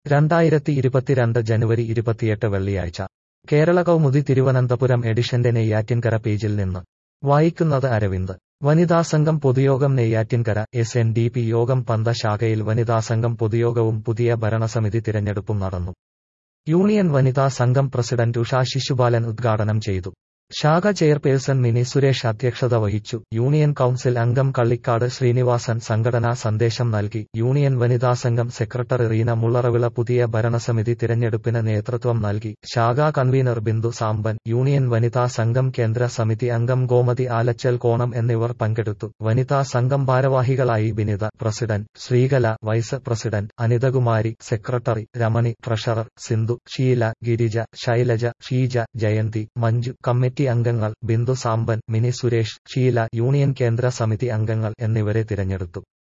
രണ്ടായിരത്തി ഇരുപത്തിരണ്ട് ജനുവരി ഇരുപത്തിയെട്ട് വെള്ളിയാഴ്ച കേരള കൗമുദി തിരുവനന്തപുരം എഡിഷന്റെ നെയ്യാറ്റിൻകര പേജിൽ നിന്ന് വായിക്കുന്നത് അരവിന്ദ് വനിതാസംഘം പൊതുയോഗം Neyyattinkara S N D P യോഗം പന്ത ശാഖയിൽ വനിതാസംഘം പൊതുയോഗവും പുതിയ ഭരണസമിതി തിരഞ്ഞെടുപ്പും നടന്നു യൂണിയൻ വനിതാ സംഘം പ്രസിഡന്റ് ഉഷ ശിശുപാലൻ ഉദ്ഘാടനം ചെയ്തു ശാഖ ചെയർപേഴ്സൺ മിനി സുരേഷ് അധ്യക്ഷത വഹിച്ചു യൂണിയൻ കൌൺസിൽ അംഗം കള്ളിക്കാട് ശ്രീനിവാസൻ സംഘടനാ സന്ദേശം നൽകി യൂണിയൻ വനിതാ സംഘം സെക്രട്ടറി റീന മുള്ളറവിള പുതിയ ഭരണസമിതി തിരഞ്ഞെടുപ്പിന് നേതൃത്വം നൽകി ശാഖാ കൺവീനർ ബിന്ദു സാമ്പൻ യൂണിയൻ വനിതാ സംഘം കേന്ദ്ര സമിതി അംഗം ഗോമതി ആലച്ചൽ കോണം എന്നിവർ പങ്കെടുത്തു വനിതാ സംഘം ഭാരവാഹികളായി Binitha president Sreekala vice president Anithakumari secretary Ramani treasurer Sindhu Sheela Girija Shailaja Sheeja Jayanthi Manju committee അംഗങ്ങൾ ബിന്ദു സാമ്പൻ മിനി സുരേഷ് ഷീല യൂണിയൻ കേന്ദ്ര സമിതി അംഗങ്ങൾ എന്നിവരെ തിരഞ്ഞെടുത്തു